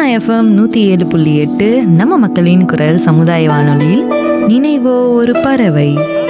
FM நூற்றி ஏழு புள்ளி எட்டு நம்ம மக்களின் குரல் சமுதாய வானொலியில் நினைவோ ஒரு பறவை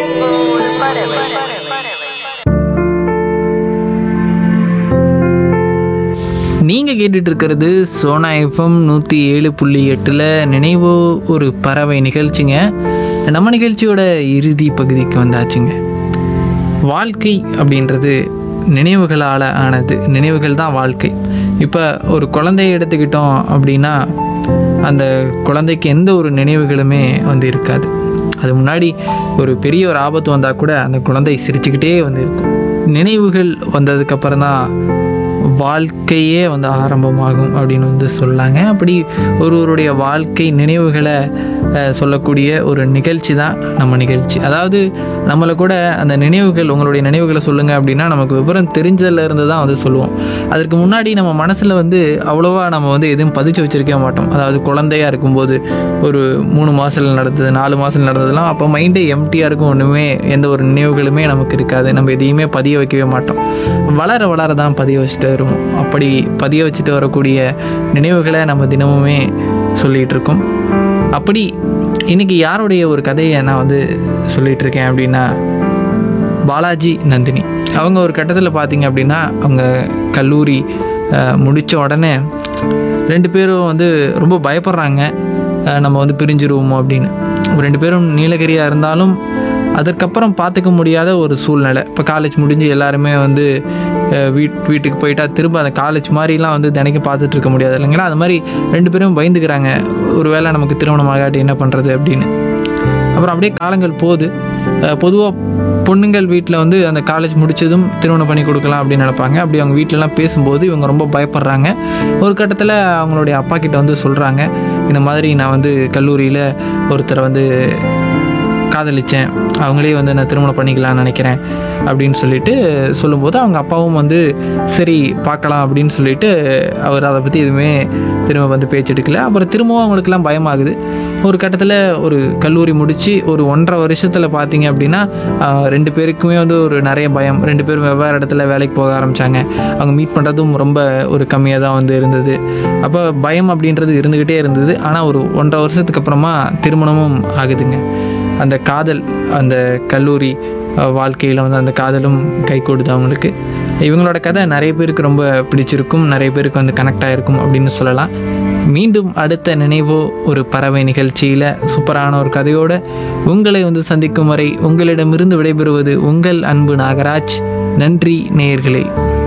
நீங்கள் கேட்டுட்டு இருக்கிறது சோனா எஃப்எம் நூற்றி ஏழு புள்ளி எட்டில் நினைவோ ஒரு பறவை நிகழ்ச்சிங்க நம்ம நிகழ்ச்சியோட இறுதி பகுதிக்கு வந்தாச்சுங்க வாழ்க்கை அப்படின்றது நினைவுகளால் ஆனது நினைவுகள் தான் வாழ்க்கை இப்போ ஒரு குழந்தைய எடுத்துக்கிட்டோம் அப்படின்னா அந்த குழந்தைக்கு எந்த ஒரு நினைவுகளுமே வந்து இருக்காது அது முன்னாடி ஒரு பெரிய ஒரு ஆபத்து வந்தால் கூட அந்த குழந்தை சிரிச்சுக்கிட்டே வந்து இருக்கும் நினைவுகள் வந்ததுக்கப்புறம் தான் வாழ்க்கையே வந்து ஆரம்பமாகும் அப்படின்னு வந்து சொல்லாங்க அப்படி ஒருவருடைய வாழ்க்கை நினைவுகளை அஹ், சொல்லக்கூடிய ஒரு நிகழ்ச்சி தான் நம்ம நிகழ்ச்சி அதாவது நம்மளை கூட அந்த நினைவுகள் உங்களுடைய நினைவுகளை சொல்லுங்கள் அப்படின்னா நமக்கு விவரம் தெரிஞ்சதுல இருந்து தான் வந்து சொல்லுவோம் அதற்கு முன்னாடி நம்ம மனசில் வந்து அவ்வளோவா நம்ம வந்து எதுவும் பதிச்சு வச்சிருக்கவே மாட்டோம் அதாவது குழந்தையா இருக்கும்போது ஒரு மூணு மாதத்தில் நடந்தது நாலு மாதத்தில் நடந்ததுலாம் அப்போ மைண்டே எம்டியாக இருக்கும் ஒன்றுமே எந்த ஒரு நினைவுகளுமே நமக்கு இருக்காது நம்ம எதையுமே பதிய வைக்கவே மாட்டோம் வளர வளர தான் பதிய வச்சுட்டு வருவோம் அப்படி பதிய வச்சுட்டு வரக்கூடிய நினைவுகளை நம்ம தினமுமே சொல்லிகிட்டு இருக்கோம் அப்படி இன்னைக்கு யாருடைய ஒரு கதையை நான் வந்து சொல்லிகிட்டு இருக்கேன் அப்படின்னா பாலாஜி நந்தினி அவங்க ஒரு கட்டத்தில் பார்த்தீங்க அப்படின்னா அவங்க கல்லூரி முடித்த உடனே ரெண்டு பேரும் வந்து ரொம்ப பயப்படுறாங்க அஹ், நம்ம வந்து பிரிஞ்சிருவோமோ அப்படின்னு ரெண்டு பேரும் நீலகிரியாக இருந்தாலும் அதற்கப்புறம் பார்த்துக்க முடியாத ஒரு சூழ்நிலை இப்போ காலேஜ் முடிஞ்சு எல்லாருமே வந்து அஹ், வீட் வீட்டுக்கு போயிட்டா திரும்ப அந்த காலேஜ் மாதிரிலாம் வந்து தினைக்கும் பார்த்துட்டு இருக்க முடியாது இல்லைங்களா அது மாதிரி ரெண்டு பேரும் பயந்துக்கிறாங்க ஒருவேளை நமக்கு திருமணம் ஆகாட்டி என்ன பண்ணுறது அப்படின்னு அப்புறம் அப்படியே காலங்கள் போகுது பொதுவாக பொண்ணுங்கள் வீட்டில் வந்து அந்த காலேஜ் முடிச்சதும் திருமணம் பண்ணி கொடுக்கலாம் அப்படின்னு நினைப்பாங்க அப்படி அவங்க வீட்டிலலாம் பேசும்போது இவங்க ரொம்ப பயப்படுறாங்க ஒரு கட்டத்தில் அவங்களுடைய அப்பா கிட்ட வந்து சொல்கிறாங்க இந்த மாதிரி நான் வந்து கல்லூரியில் ஒருத்தரை வந்து காதலிச்சேன் அவங்களே வந்து நான் திருமணம் பண்ணிக்கலாம்னு நினைக்கிறேன் அப்படின்னு சொல்லிட்டு சொல்லும்போது அவங்க அப்பாவும் வந்து சரி பார்க்கலாம் அப்படின்னு சொல்லிட்டு அவர் அதை பற்றி எதுவுமே திரும்ப வந்து பேச்சு எடுக்கல அப்புறம் திரும்பவும் அவங்களுக்குலாம் பயமாகுது ஒரு கட்டத்தில் ஒரு கல்லூரி முடித்து ஒரு ஒன்றரை வருஷத்தில் பார்த்தீங்க அப்படின்னா ஆஹ், ரெண்டு பேருக்குமே வந்து ஒரு நிறைய பயம் ரெண்டு பேரும் வெவ்வேறு இடத்துல வேலைக்கு போக ஆரம்பித்தாங்க அவங்க மீட் பண்ணுறதும் ரொம்ப ஒரு கம்மியாக தான் வந்து இருந்தது அப்போ பயம் அப்படின்றது இருந்துக்கிட்டே இருந்தது ஆனால் ஒரு ஒன்றரை வருஷத்துக்கு அப்புறமா திருமணமும் ஆகுதுங்க அந்த காதல் அந்த கல்லூரி வாழ்க்கையில் வந்து அந்த காதலும் கை கொடுது அவங்களுக்கு இவங்களோட கதை நிறைய பேருக்கு ரொம்ப பிடிச்சிருக்கும் நிறைய பேருக்கு வந்து கனெக்ட் ஆகிருக்கும் அப்படின்னு சொல்லலாம் மீண்டும் அடுத்த நினைவோ ஒரு பறவை நிகழ்ச்சியில் சூப்பரான ஒரு கதையோட உங்களை வந்து சந்திக்கும் வரை உங்களிடமிருந்து விடைபெறுவது உங்கள் அன்பு நாகராஜ் நன்றி நேயர்களே